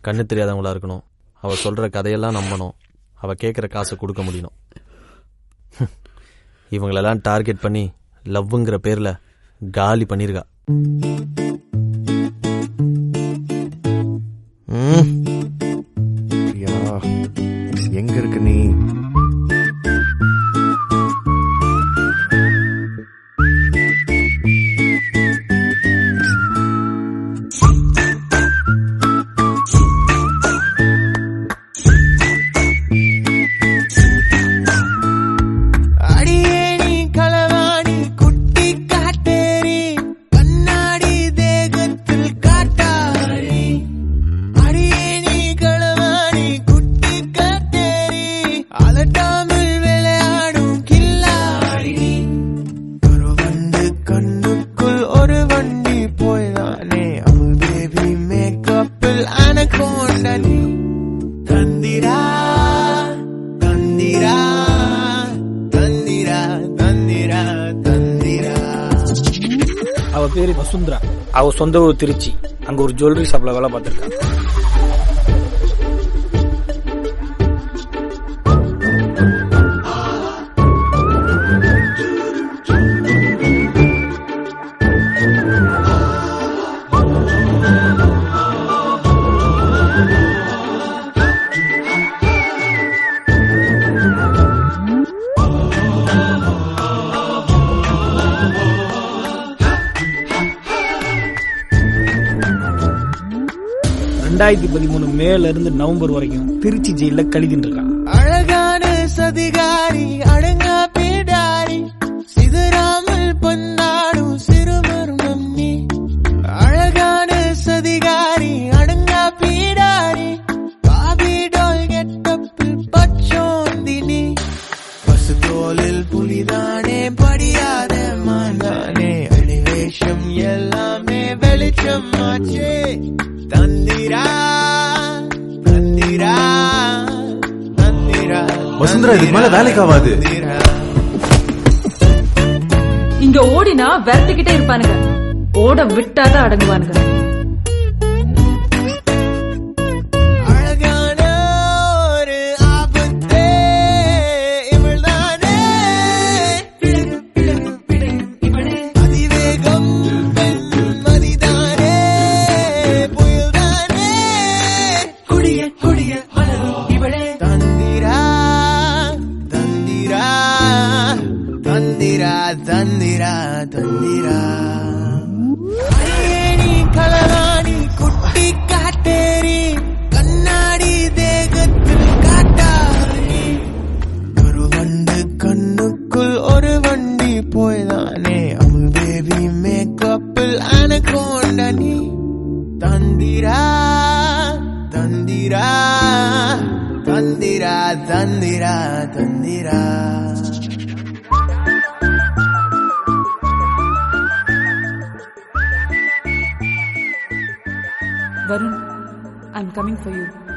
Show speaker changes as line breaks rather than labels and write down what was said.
கண்ணு தெரியாதவங்களா இருக்கணும் அவ சொல்ற கதையெல்லாம் நம்பணும் அவ கேட்குற காசை கொடுக்க முடியணும் இவங்களெல்லாம் டார்கெட் பண்ணி லவ்வுங்கிற பேர்ல காலி பண்ணிருக்கா ம்,
பிரியா எங்க இருக்க நீ
அடியே நீ களவாணி குட்டி காட்டேரி கண்ணாடி தேகத்தில் காட்டாரி அடியே நீ களவாணி குட்டி காட்டேரி அலட்டாமல் விளையாடும் கில்லாடி ஒரு வண்டு கண்ணுக்குள் ஒரு வண்டி போய்தானே அமுல் பேபி மேக்கப்பில் அனகோண்ட நீ தந்திரா தந்திரா தந்திரா தந்திரா தந்திரா
அவ பேரு வசுந்தரா அவ சொந்த ஊர் திருச்சி அங்க ஒரு ஜுவல்லரி ஷாப்ல வேலை பார்த்திருக்கா ரெண்டாயிரத்தி பதிமூணு மேல இருந்து நவம்பர் வரைக்கும் திருச்சி ஜெயில கழிதுன்னு இருக்கான்
அழகான சதிகாரி அடங்கா பேடாரி சிதறாமல் பந்தாடும் சிறுமர்மம் நீ அழகான சதிகாரி அடங்கா பீடாரி பாபி டால் கெட்டப்பில் பச்சோந்தினி பசு தோலில் புலிதானே படியாத மாந்தானே அடிவேஷம் எல்லாமே வெளிச்சம் ஆச்சே தந்திரா தந்திரா தந்திரா
வசுந்தரா, இதுக்கு மேல வேலைக்கு ஆகாது.
தந்திரா.
இங்க ஓடினா விரட்டிக்கிட்டே இருப்பானுங்க ஓட விட்டாதான் அடங்குவானுங்க
அழகான ஒரு ஆபத்தே இவள்தானே அதிவேகம் பெண் மதிதானே புயல்தானே குடிய குடிய மலரும் இவளே தந்திரா தந்திரா தந்திரா தந்திரா தந்திரா அடியேனி களவாணி குட்டி காட்டேரி கண்ணாடி தேகத்தில் காட்டாரி ஒரு வண்டு கண்ணுக்குள் ஒரு வண்டி போய்தானே அமுல் பேபி மேக்கப்பில் அனகோண்ட நீ தந்திரா தந்திரா தந்திரா தந்திரா தந்திரா
Varun I am coming for you